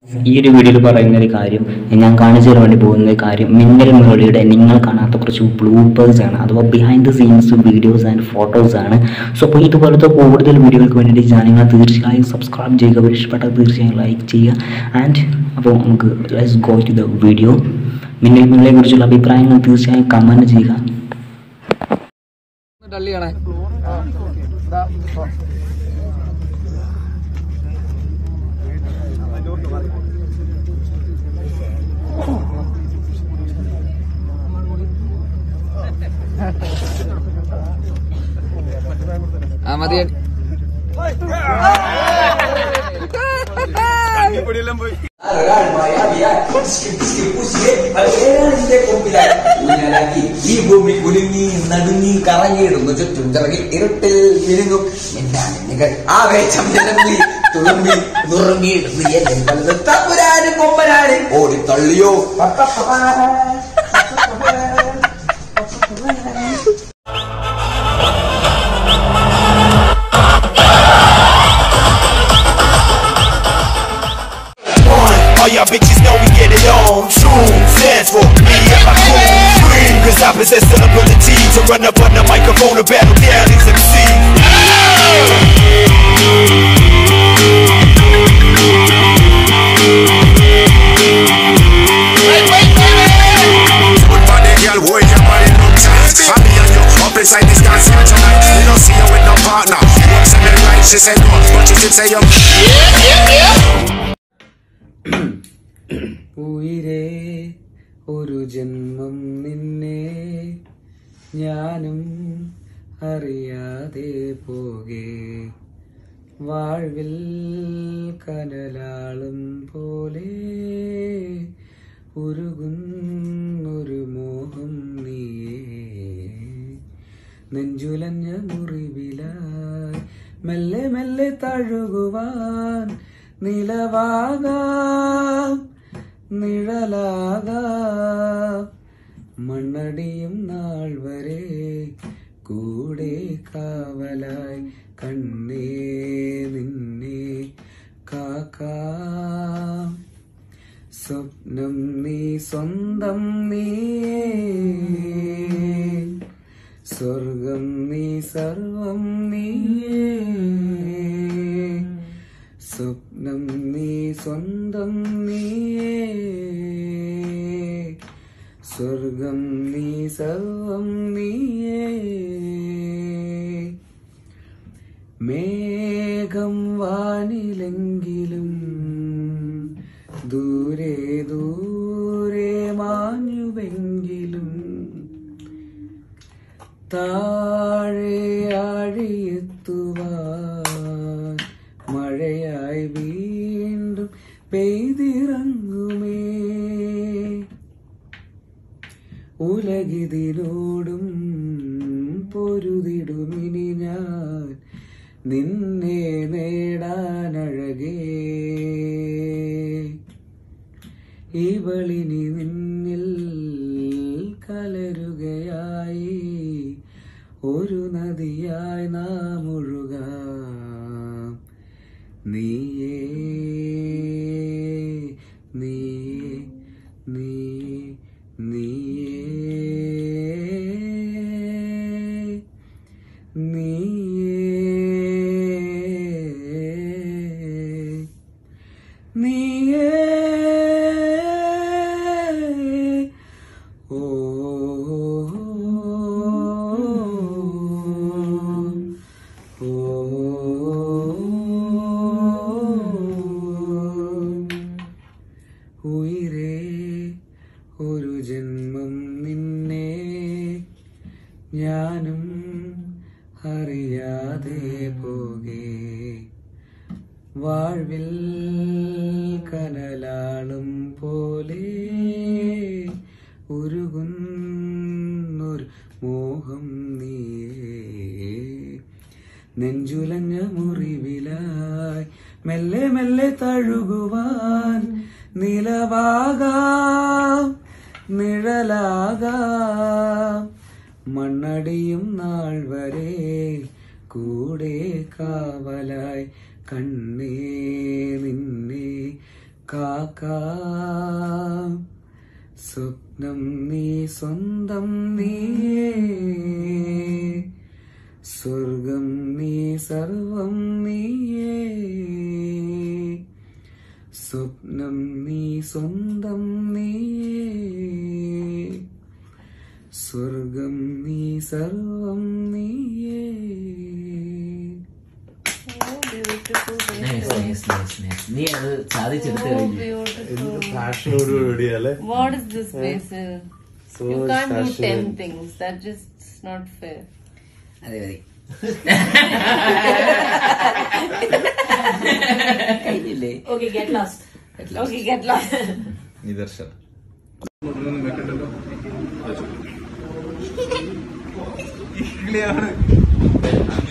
ഈ ഒരു വീഡിയോയിൽ പറയുന്ന ഒരു കാര്യം ഞാൻ കാണിച്ചു തരാൻ വേണ്ടി പോകുന്ന ഒരു കാര്യം മിന്നൽ മുരളിയുടെ നിങ്ങൾ കാണാത്ത കുറച്ച് ബ്ലൂപ്പേഴ്സ് ആണ് അഥവാ behind the scenes videos and photos ആണ് സോ അപ്പോൾ ഇതുപോലത്തെ കൂടുതൽ വീഡിയോകൾക്ക് വേണ്ടിയിട്ട് ചാനൽ തീർച്ചയായും സബ്സ്ക്രൈബ് ചെയ്യുക ഇഷ്ടപ്പെട്ടാൽ തീർച്ചയായും ലൈക്ക് ചെയ്യുക ആൻഡ് അപ്പോൾ നമുക്ക് let's go to the video മിന്നൽ മുരളിയെ കുറിച്ചുള്ള അഭിപ്രായങ്ങൾ തീർച്ചയായും കമൻറ്റ് ചെയ്യുക ഡള്ളിയാണേ ആ മതി ഈ ഭൂമി കുലുങ്ങി നടുങ്ങി കറങ്ങിയിടുന്നു ചുറ്റും ചിറകി ഇരുട്ടിൽ വിരുങ്ങും മിന്നാമിന്നുകൾ ആവേശം നിലമ്പി തുളുമ്പി നുറുങ്ങിയിടുന്നു എല്ലാം പലത് തമ്പുരാന് കൊമ്പനാണ് ഓടി തള്ളിയോ All y'all bitches know we get it on. True stands for me and my crew. Scream, cause I possess the ability to run up on the microphone and battle down these MCs. Good body girl, where your body look tight. I be on you up inside this dance here tonight. You don't see you with no partner. Once and then right, she said no, but she did say you. ഉയരേ ഒരു ജന്മം നിന്നെ ഞാനും അറിയാതെ പോകെ വാഴ്വിൽ കനലാളും പോലെ ഉരുകുന്നൊരു മോഹം നീയേ നെഞ്ചുലഞ്ഞ മുറിവിലായി മെല്ലെ മെല്ലെ തഴുകുവാൻ നിലവാകാം നിഴലാകാം മണ്ണടിയും നാൾ വരെ കൂടെ കാവലായി കണ്ണേ നിന്നെ കാക്കാം സ്വപ്നം നീ സ്വന്തം നീയേ സ്വർഗം നീ സർവം നീയേ സ്വപ്നം നീ സ്വന്തം നീയേ സ്വർഗം നീ സർവം നീയേ മേഘം വാനിലെങ്കിലും ദൂരെ ദൂരെ മാഞ്ഞുവെങ്കിലും താഴെ ആഴിയെത്തുവാൻ മഴയായി വീണ്ടും പെയ്തിറങ്ങുമേ ഉലകിതിനോടും പൊരുതിടുമിനി ഞാൻ നിന്നെ നേടാനഴകേ ഇവളിനി നിന്നിൽ കലരുകയായി ഒരു നദിയായി നാം ഒഴുകാം നീയേ നീയേ നീ നീയേ നീയേ നീയേ ഓ ഓ ഉയരേ ഒരു ജന്മം നിന്നെ ഞാനും അറിയാതെ പോകെ വാഴ്വിൽ കനലാളും പോലെ ഉരുകുന്നൊരു മോഹം നീയേ നെഞ്ചുലഞ്ഞ മുറിവിലായി മെല്ലെ മെല്ലെ തഴുകുവാൻ നിലവാകാം നിഴലാകാം മണ്ണടിയും നാൾ വരെ കൂടെ കാവലായി കണ്ണേ നിന്നെ കാക്കാ സ്വപ്നം നീ സ്വന്തം നീയേ സ്വർഗം നീ സർവം നീയേ സ്വപ്നം നീ സ്വന്തം നീയേ സ്വർഗം നീ സർവം നീയേ Nice, nice, nice, nice. നീ അത് സാധിച്ചെടുത്ത് കഴിഞ്ഞു പാഷനോടുകൂടിയല്ലേ What is this, Basil? So you can't do passionate. ten things. That just is not fair. അതെ മതി Okay, get lost. Okay, get lost. നിദർശൻ ഇഗ്ലിയാണ്